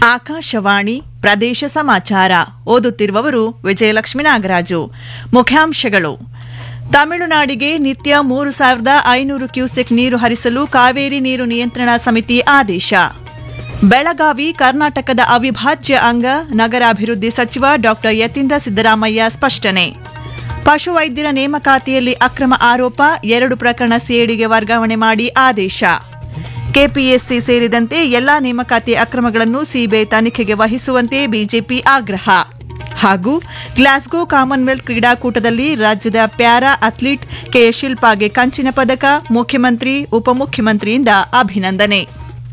ಆಕಾಶವಾಣಿ ಪ್ರದೇಶ ಸಮಾಚಾರ ಓದುತ್ತಿರುವವರು ವಿಜಯಲಕ್ಷ್ಮಿ ನಾಗರಾಜು ಮುಖ್ಯಾಂಶಗಳು ತಮಿಳುನಾಡಿಗೆ ನಿತ್ಯ ಮೂರು ಸಾವಿರದ ಐನೂರು ಕ್ಯೂಸೆಕ್ ನೀರು ಹರಿಸಲು ಕಾವೇರಿ ನೀರು ನಿಯಂತ್ರಣ ಸಮಿತಿ ಆದೇಶ ಬೆಳಗಾವಿ ಕರ್ನಾಟಕದ ಅವಿಭಾಜ್ಯ ಅಂಗ ನಗರಾಭಿವೃದ್ಧಿ ಸಚಿವ ಡಾ ಯತೀಂದ್ರ ಸಿದ್ದರಾಮಯ್ಯ ಸ್ಪಷ್ಟನೆ ಪಶುವೈದ್ಯರ ನೇಮಕಾತಿಯಲ್ಲಿ ಅಕ್ರಮ ಆರೋಪ ಎರಡು ಪ್ರಕರಣ ಸಿಐಡಿಗೆ ವರ್ಗಾವಣೆ ಮಾಡಿ ಆದೇಶ ಕೆಪಿಎಸ್ಸಿ ಸೇರಿದಂತೆ ಎಲ್ಲಾ ನೇಮಕಾತಿ ಅಕ್ರಮಗಳನ್ನು ಸಿಬಿಐ ತನಿಖೆಗೆ ವಹಿಸುವಂತೆ ಬಿಜೆಪಿ ಆಗ್ರಹ ಹಾಗೂ ಗ್ಲಾಸ್ಗೋ ಕಾಮನ್ವೆಲ್ತ್ ಕ್ರೀಡಾಕೂಟದಲ್ಲಿ ರಾಜ್ಯದ ಪ್ಯಾರಾ ಅಥ್ಲೀಟ್ ಕೆ ಶಿಲ್ಪಾಗೆ ಕಂಚಿನ ಪದಕ ಮುಖ್ಯಮಂತ್ರಿ ಉಪಮುಖ್ಯಮಂತ್ರಿಯಿಂದ ಅಭಿನಂದನೆ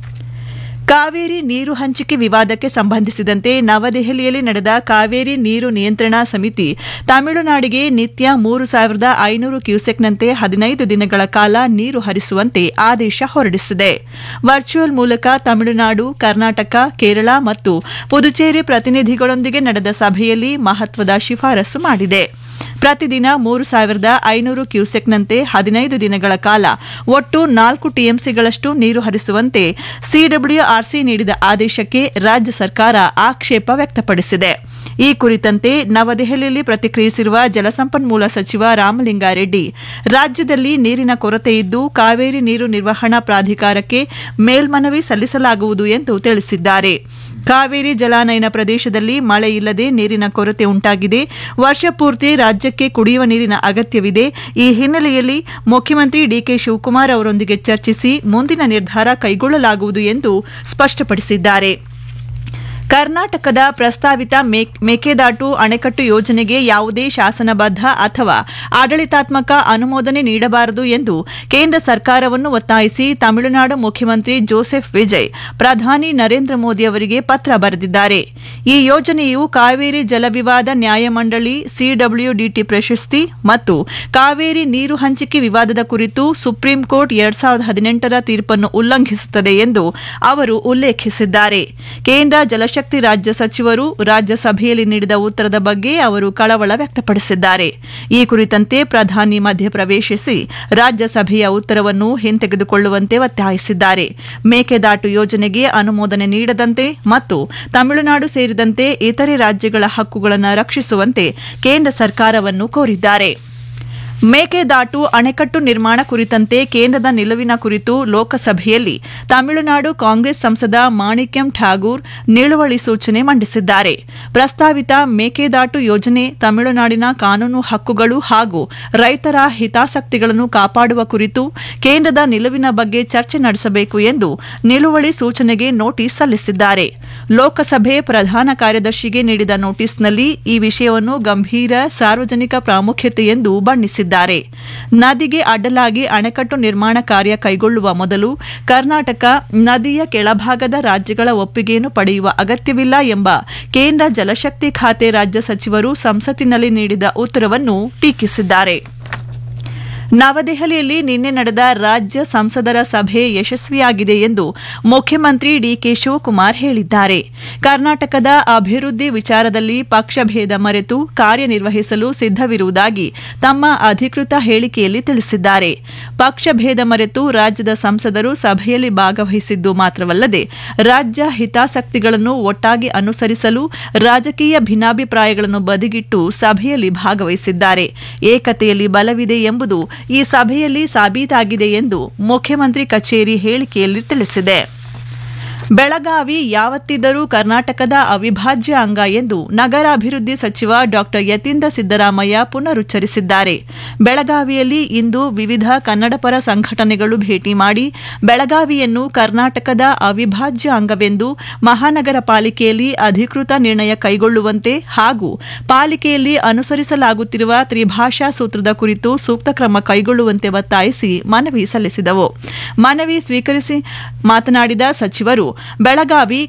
ಕಾವೇರಿ ನೀರು ಹಂಚಿಕೆ ವಿವಾದಕ್ಕೆ ಸಂಬಂಧಿಸಿದಂತೆ ನವದೆಹಲಿಯಲ್ಲಿ ನಡೆದ ಕಾವೇರಿ ನೀರು ನಿಯಂತ್ರಣಾ ಸಮಿತಿ ತಮಿಳುನಾಡಿಗೆ ನಿತ್ಯ ಮೂರು ಸಾವಿರದ ಐನೂರು ಕ್ಯೂಸೆಕ್ನಂತೆ ಹದಿನೈದು ದಿನಗಳ ಕಾಲ ನೀರು ಹರಿಸುವಂತೆ ಆದೇಶ ಹೊರಡಿಸಿದೆ ವರ್ಚುವಲ್ ಮೂಲಕ ತಮಿಳುನಾಡು ಕರ್ನಾಟಕ ಕೇರಳ ಮತ್ತು ಪುದುಚೇರಿ ಪ್ರತಿನಿಧಿಗಳೊಂದಿಗೆ ನಡೆದ ಸಭೆಯಲ್ಲಿ ಮಹತ್ವದ ಶಿಫಾರಸು ಮಾಡಿದೆ ಪ್ರತಿದಿನ ಮೂರು ಸಾವಿರದ ಐನೂರು ಕ್ಯೂಸೆಕ್ನಂತೆ ಹದಿನೈದು ದಿನಗಳ ಕಾಲ ಒಟ್ಟು ನಾಲ್ಕು ಟಿಎಂಸಿಗಳಷ್ಟು ನೀರು ಹರಿಸುವಂತೆ ಸಿಡಬ್ಲ್ಯೂಆರ್ಸಿ ನೀಡಿದ ಆದೇಶಕ್ಕೆ ರಾಜ್ಯ ಸರ್ಕಾರ ಆಕ್ಷೇಪ ವ್ಯಕ್ತಪಡಿಸಿದೆ ಈ ಕುರಿತಂತೆ ನವದೆಹಲಿಯಲ್ಲಿ ಪ್ರತಿಕ್ರಿಯಿಸಿರುವ ಜಲಸಂಪನ್ಮೂಲ ಸಚಿವ ರಾಮಲಿಂಗಾರೆಡ್ಡಿ ರಾಜ್ಯದಲ್ಲಿ ನೀರಿನ ಕೊರತೆ ಇದ್ದು ಕಾವೇರಿ ನೀರು ನಿರ್ವಹಣಾ ಪ್ರಾಧಿಕಾರಕ್ಕೆ ಮೇಲ್ಮನವಿ ಸಲ್ಲಿಸಲಾಗುವುದು ಎಂದು ತಿಳಿಸಿದ್ದಾರೆ ಕಾವೇರಿ ಜಲಾನಯನ ಪ್ರದೇಶದಲ್ಲಿ ಮಳೆ ಇಲ್ಲದೆ ನೀರಿನ ಕೊರತೆ ಉಂಟಾಗಿದೆ ವರ್ಷಪೂರ್ತಿ ರಾಜ್ಯಕ್ಕೆ ಕುಡಿಯುವ ನೀರಿನ ಅಗತ್ಯವಿದೆ ಈ ಹಿನ್ನೆಲೆಯಲ್ಲಿ ಮುಖ್ಯಮಂತ್ರಿ ಡಿಕೆ ಶಿವಕುಮಾರ್ ಅವರೊಂದಿಗೆ ಚರ್ಚಿಸಿ ಮುಂದಿನ ನಿರ್ಧಾರ ಕೈಗೊಳ್ಳಲಾಗುವುದು ಎಂದು ಸ್ಪಷ್ಟಪಡಿಸಿದ್ದಾರೆ ಕರ್ನಾಟಕದ ಪ್ರಸ್ತಾವಿತ ಮೇಕೆದಾಟು ಅಣೆಕಟ್ಟು ಯೋಜನೆಗೆ ಯಾವುದೇ ಶಾಸನಬದ್ಧ ಅಥವಾ ಆಡಳಿತಾತ್ಮಕ ಅನುಮೋದನೆ ನೀಡಬಾರದು ಎಂದು ಕೇಂದ್ರ ಸರ್ಕಾರವನ್ನು ಒತ್ತಾಯಿಸಿ ತಮಿಳುನಾಡು ಮುಖ್ಯಮಂತ್ರಿ ಜೋಸೆಫ್ ವಿಜಯ್ ಪ್ರಧಾನಿ ನರೇಂದ್ರ ಮೋದಿ ಅವರಿಗೆ ಪತ್ರ ಬರೆದಿದ್ದಾರೆ ಈ ಯೋಜನೆಯು ಕಾವೇರಿ ಜಲವಿವಾದ ನ್ಯಾಯಮಂಡಳಿ ಸಿಡಬ್ಲ್ಯೂಡಿಟಿ ಪ್ರಶಸ್ತಿ ಮತ್ತು ಕಾವೇರಿ ನೀರು ಹಂಚಿಕೆ ವಿವಾದದ ಕುರಿತು ಸುಪ್ರೀಂ ಕೋರ್ಟ್ ಎರಡ್ ಸಾವಿರದ ಹದಿನೆಂಟರ ತೀರ್ಪನ್ನು ಉಲ್ಲಂಘಿಸುತ್ತದೆ ಎಂದು ಅವರು ಉಲ್ಲೇಖಿಸಿದ್ದಾರೆ ಕೇಂದ್ರ ಜಲಶಕ್ತಿ ರಾಜ್ಯ ಸಚಿವರು ರಾಜ್ಯಸಭೆಯಲ್ಲಿ ನೀಡಿದ ಉತ್ತರದ ಬಗ್ಗೆ ಅವರು ಕಳವಳ ವ್ಯಕ್ತಪಡಿಸಿದ್ದಾರೆ ಈ ಕುರಿತಂತೆ ಪ್ರಧಾನಿ ಮಧ್ಯಪ್ರವೇಶಿಸಿ ರಾಜ್ಯಸಭೆಯ ಉತ್ತರವನ್ನು ಹಿಂತೆಗೆದುಕೊಳ್ಳುವಂತೆ ಒತ್ತಾಯಿಸಿದ್ದಾರೆ ಮೇಕೆದಾಟು ಯೋಜನೆಗೆ ಅನುಮೋದನೆ ನೀಡದಂತೆ ಮತ್ತು ತಮಿಳುನಾಡು ಸೇರಿದಂತೆ ಇತರೆ ರಾಜ್ಯಗಳ ಹಕ್ಕುಗಳನ್ನು ರಕ್ಷಿಸುವಂತೆ ಕೇಂದ್ರ ಸರ್ಕಾರವನ್ನು ಕೋರಿದ್ದಾರೆ ಮೇಕೆದಾಟು ಅಣೆಕಟ್ಟು ನಿರ್ಮಾಣ ಕುರಿತಂತೆ ಕೇಂದ್ರದ ನಿಲುವಿನ ಕುರಿತು ಲೋಕಸಭೆಯಲ್ಲಿ ತಮಿಳುನಾಡು ಕಾಂಗ್ರೆಸ್ ಸಂಸದ ಮಾಣಿಕ್ಯಂ ಠಾಗೂರ್ ನಿಲುವಳಿ ಸೂಚನೆ ಮಂಡಿಸಿದ್ದಾರೆ ಪ್ರಸ್ತಾವಿತ ಮೇಕೆದಾಟು ಯೋಜನೆ ತಮಿಳುನಾಡಿನ ಕಾನೂನು ಹಕ್ಕುಗಳು ಹಾಗೂ ರೈತರ ಹಿತಾಸಕ್ತಿಗಳನ್ನು ಕಾಪಾಡುವ ಕುರಿತು ಕೇಂದ್ರದ ನಿಲುವಿನ ಬಗ್ಗೆ ಚರ್ಚೆ ನಡೆಸಬೇಕು ಎಂದು ನಿಲುವಳಿ ಸೂಚನೆಗೆ ನೋಟಿಸ್ ಸಲ್ಲಿಸಿದ್ದಾರೆ ಲೋಕಸಭೆ ಪ್ರಧಾನ ಕಾರ್ಯದರ್ಶಿಗೆ ನೀಡಿದ ನೋಟಿಸ್ನಲ್ಲಿ ಈ ವಿಷಯವನ್ನು ಗಂಭೀರ ಸಾರ್ವಜನಿಕ ಪ್ರಾಮುಖ್ಯತೆ ಎಂದು ಬಣ್ಣಿಸಿದ್ದಾರೆ ನದಿಗೆ ಅಡ್ಡಲಾಗಿ ಅಣೆಕಟ್ಟು ನಿರ್ಮಾಣ ಕಾರ್ಯ ಕೈಗೊಳ್ಳುವ ಮೊದಲು ಕರ್ನಾಟಕ ನದಿಯ ಕೆಳಭಾಗದ ರಾಜ್ಯಗಳ ಒಪ್ಪಿಗೆಯನ್ನು ಪಡೆಯುವ ಅಗತ್ಯವಿಲ್ಲ ಎಂಬ ಕೇಂದ್ರ ಜಲಶಕ್ತಿ ಖಾತೆ ರಾಜ್ಯ ಸಚಿವರು ಸಂಸತ್ತಿನಲ್ಲಿ ನೀಡಿದ ಉತ್ತರವನ್ನು ಟೀಕಿಸಿದ್ದಾರೆ ನವದೆಹಲಿಯಲ್ಲಿ ನಿನ್ನೆ ನಡೆದ ರಾಜ್ಯ ಸಂಸದರ ಸಭೆ ಯಶಸ್ವಿಯಾಗಿದೆ ಎಂದು ಮುಖ್ಯಮಂತ್ರಿ ಡಿಕೆ ಶಿವಕುಮಾರ್ ಹೇಳಿದ್ದಾರೆ ಕರ್ನಾಟಕದ ಅಭಿವೃದ್ಧಿ ವಿಚಾರದಲ್ಲಿ ಪಕ್ಷಭೇದ ಮರೆತು ಕಾರ್ಯನಿರ್ವಹಿಸಲು ಸಿದ್ದವಿರುವುದಾಗಿ ತಮ್ಮ ಅಧಿಕೃತ ಹೇಳಿಕೆಯಲ್ಲಿ ತಿಳಿಸಿದ್ದಾರೆ ಪಕ್ಷಭೇದ ಮರೆತು ರಾಜ್ಯದ ಸಂಸದರು ಸಭೆಯಲ್ಲಿ ಭಾಗವಹಿಸಿದ್ದು ಮಾತ್ರವಲ್ಲದೆ ರಾಜ್ಯ ಹಿತಾಸಕ್ತಿಗಳನ್ನು ಒಟ್ಟಾಗಿ ಅನುಸರಿಸಲು ರಾಜಕೀಯ ಭಿನ್ನಾಭಿಪ್ರಾಯಗಳನ್ನು ಬದಿಗಿಟ್ಟು ಸಭೆಯಲ್ಲಿ ಭಾಗವಹಿಸಿದ್ದಾರೆ ಏಕತೆಯಲ್ಲಿ ಬಲವಿದೆ ಎಂಬುದು ಈ ಸಭೆಯಲ್ಲಿ ಸಾಬೀತಾಗಿದೆ ಎಂದು ಮುಖ್ಯಮಂತ್ರಿ ಕಚೇರಿ ಹೇಳಿಕೆಯಲ್ಲಿ ತಿಳಿಸಿದೆ ಬೆಳಗಾವಿ ಯಾವತ್ತಿದ್ದರೂ ಕರ್ನಾಟಕದ ಅವಿಭಾಜ್ಯ ಅಂಗ ಎಂದು ನಗರಾಭಿವೃದ್ಧಿ ಸಚಿವ ಡಾ ಯತೀಂದ್ರ ಸಿದ್ದರಾಮಯ್ಯ ಪುನರುಚ್ಚರಿಸಿದ್ದಾರೆ ಬೆಳಗಾವಿಯಲ್ಲಿ ಇಂದು ವಿವಿಧ ಕನ್ನಡಪರ ಸಂಘಟನೆಗಳು ಭೇಟಿ ಮಾಡಿ ಬೆಳಗಾವಿಯನ್ನು ಕರ್ನಾಟಕದ ಅವಿಭಾಜ್ಯ ಅಂಗವೆಂದು ಮಹಾನಗರ ಪಾಲಿಕೆಯಲ್ಲಿ ಅಧಿಕೃತ ನಿರ್ಣಯ ಕೈಗೊಳ್ಳುವಂತೆ ಹಾಗೂ ಪಾಲಿಕೆಯಲ್ಲಿ ಅನುಸರಿಸಲಾಗುತ್ತಿರುವ ತ್ರಿಭಾಷಾ ಸೂತ್ರದ ಕುರಿತು ಸೂಕ್ತ ಕ್ರಮ ಕೈಗೊಳ್ಳುವಂತೆ ಒತ್ತಾಯಿಸಿ ಮನವಿ ಸಲ್ಲಿಸಿದವು ಮನವಿ ಸ್ವೀಕರಿಸಿ ಮಾತನಾಡಿದ ಸಚಿವರು ಬೆಳಗಾವಿ